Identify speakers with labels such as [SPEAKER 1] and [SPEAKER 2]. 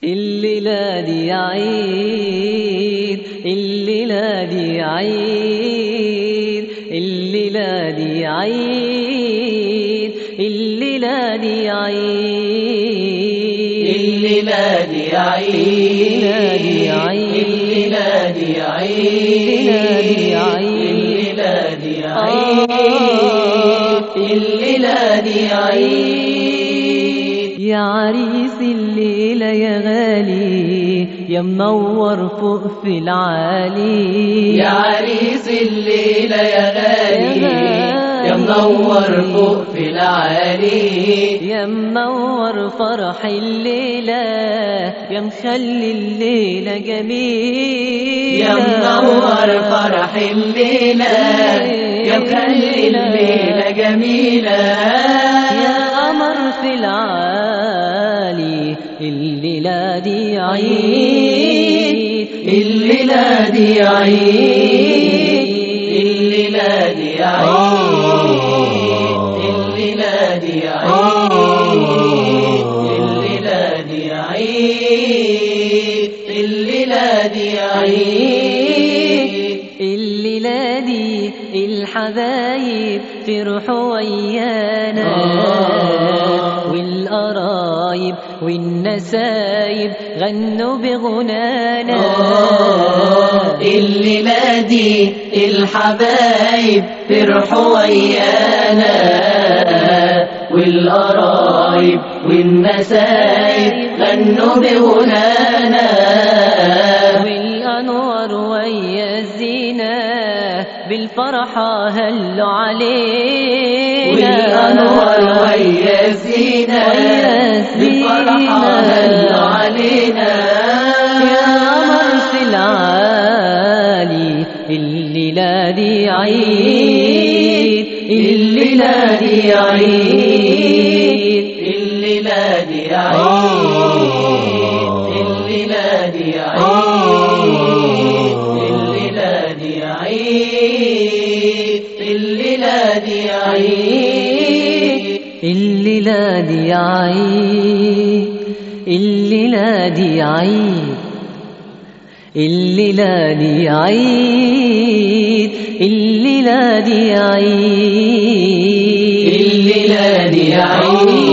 [SPEAKER 1] الليلة دي عيد الليلة دي عيد الليلة دي عيد الليلة دي عيد
[SPEAKER 2] الليلة دي عيد
[SPEAKER 1] الليلة دي عيد
[SPEAKER 2] الليلة دي
[SPEAKER 1] الليلة
[SPEAKER 2] عيد
[SPEAKER 1] دي عيد
[SPEAKER 2] الليلة دي عيد
[SPEAKER 1] يا عريس الليلة يا غالي يا منور فوق في العالي
[SPEAKER 2] يا عريس الليلة يا غالي يا منور فوق في العالي
[SPEAKER 1] يا منور فرح الليلة يا مخلي الليلة جميلة
[SPEAKER 2] يا منور فرح الليلة يا مخلي الليلة جميلة
[SPEAKER 1] يا قمر في العالي الليلة دي عيد
[SPEAKER 2] الليلة دي عيد الليلة دي عيد الليلة دي عيد الليلة دي عيد الليلة دي عيد
[SPEAKER 1] الليلة دي الحبايب فرحوا ويانا والقرايب والنسايب غنوا بغنانا
[SPEAKER 2] الليلة دي الحبايب فرحوا ويانا والقرايب والنسايب غنوا بغنانا
[SPEAKER 1] والأنوار ويا الزينة بالفرحة هلوا علينا
[SPEAKER 2] والأنوار ويا الزينة
[SPEAKER 1] ويا
[SPEAKER 2] بالفرحة هلوا علينا
[SPEAKER 1] يا قمر في العالي الليلة دي عيد
[SPEAKER 2] الليلة دي عيد الليلة دي عيد الليلة دي عيد الليلة دي عيد الليلة دي عيد
[SPEAKER 1] الليلة دي عيد الليلة دي عيد الليلة دي عيد الليلة دي عيد
[SPEAKER 2] الليلة دي عيد